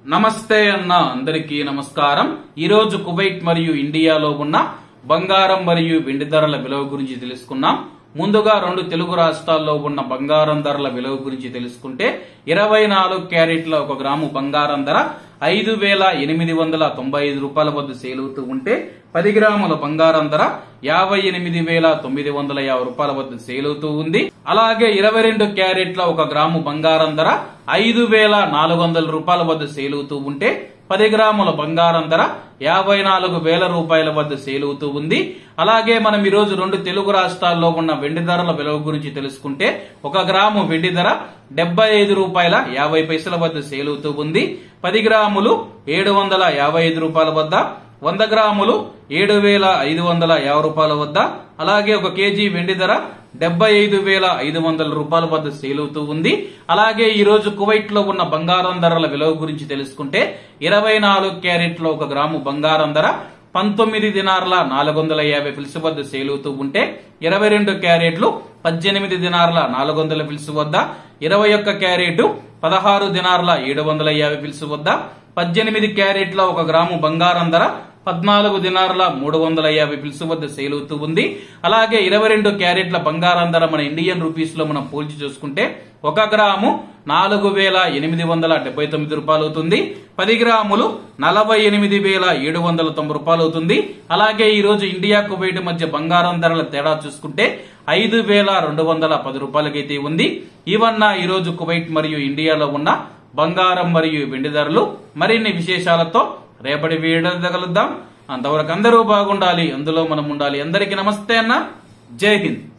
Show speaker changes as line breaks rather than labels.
నమస్తే అన్న అందరికీ నమస్కారం ఈ రోజు కువైట్ మరియు ఇండియాలో ఉన్న బంగారం మరియు వెండి ధరల విలువ గురించి తెలుసుకున్నాం ముందుగా రెండు తెలుగు రాష్ట్రాల్లో ఉన్న బంగారం ధరల విలువ గురించి తెలుసుకుంటే ఇరవై నాలుగు క్యారెట్ల ఒక గ్రాము బంగారం ధర ఐదు వేల ఎనిమిది వందల తొంభై ఐదు రూపాయల వద్ద సేల్ అవుతూ ఉంటే పది గ్రాముల బంగారం ధర యాభై ఎనిమిది వేల తొమ్మిది వందల యాభై రూపాయల వద్ద సేల్ అవుతూ ఉంది అలాగే ఇరవై రెండు క్యారెట్ల ఒక గ్రాము బంగారం ధర ఐదు వేల నాలుగు వందల రూపాయల వద్ద సేల్ అవుతూ ఉంటే పది గ్రాముల బంగారం ధర యాభై నాలుగు వేల రూపాయల వద్ద సేల్ అవుతూ ఉంది అలాగే మనం ఈ రోజు రెండు తెలుగు రాష్ట్రాల్లో ఉన్న వెండి ధరల విలువ గురించి తెలుసుకుంటే ఒక గ్రాము వెండి ధర డెబ్బై ఐదు రూపాయల యాభై పైసల వద్ద సేల్ అవుతూ ఉంది పది గ్రాములు ఏడు వందల యాభై ఐదు రూపాయల వద్ద వంద గ్రాములు ఏడు వేల ఐదు వందల యాభై రూపాయల వద్ద అలాగే ఒక కేజీ వెండి ధర డెబ్బై ఐదు వేల ఐదు వందల రూపాయల వద్ద సేల్ అవుతూ ఉంది అలాగే ఈ రోజు కువైట్ లో ఉన్న బంగారం ధరల విలువ గురించి తెలుసుకుంటే ఇరవై నాలుగు క్యారెట్ల ఒక గ్రాము బంగారం ధర పంతొమ్మిది దినార్ల నాలుగు వందల యాభై ఫిల్స్ వద్ద సేల్ అవుతూ ఉంటే ఇరవై రెండు క్యారెట్లు పద్దెనిమిది దినార్ల నాలుగు వందల ఫిల్స్ వద్ద ఇరవై ఒక్క క్యారెట్ పదహారు దినార్ల ఏడు వందల యాభై ఫిల్స్ వద్ద పద్దెనిమిది క్యారెట్ల ఒక గ్రాము బంగారం ధర పద్నాలుగు దినార్ల మూడు వందల యాభై పిలుసు వద్ద సేల్ అవుతూ ఉంది అలాగే ఇరవై రెండు క్యారెట్ల బంగారం ధర మన ఇండియన్ రూపీస్ లో మనం పోల్చి చూసుకుంటే ఒక గ్రాము నాలుగు వేల ఎనిమిది వందల డెబ్బై తొమ్మిది రూపాయలు అవుతుంది పది గ్రాములు నలభై ఎనిమిది వేల ఏడు వందల తొంభై రూపాయలు అవుతుంది అలాగే ఈ రోజు ఇండియా కువైట్ మధ్య బంగారం ధరల తేడా చూసుకుంటే ఐదు వేల రెండు వందల పది రూపాయలకైతే ఉంది ఇవన్న ఈ రోజు కువైట్ మరియు ఇండియాలో ఉన్న బంగారం మరియు వెండి ధరలు మరిన్ని విశేషాలతో రేపటి వీడియో తగలుద్దాం అంతవరకు అందరూ బాగుండాలి అందులో మనం ఉండాలి అందరికీ నమస్తే అన్న జై హింద్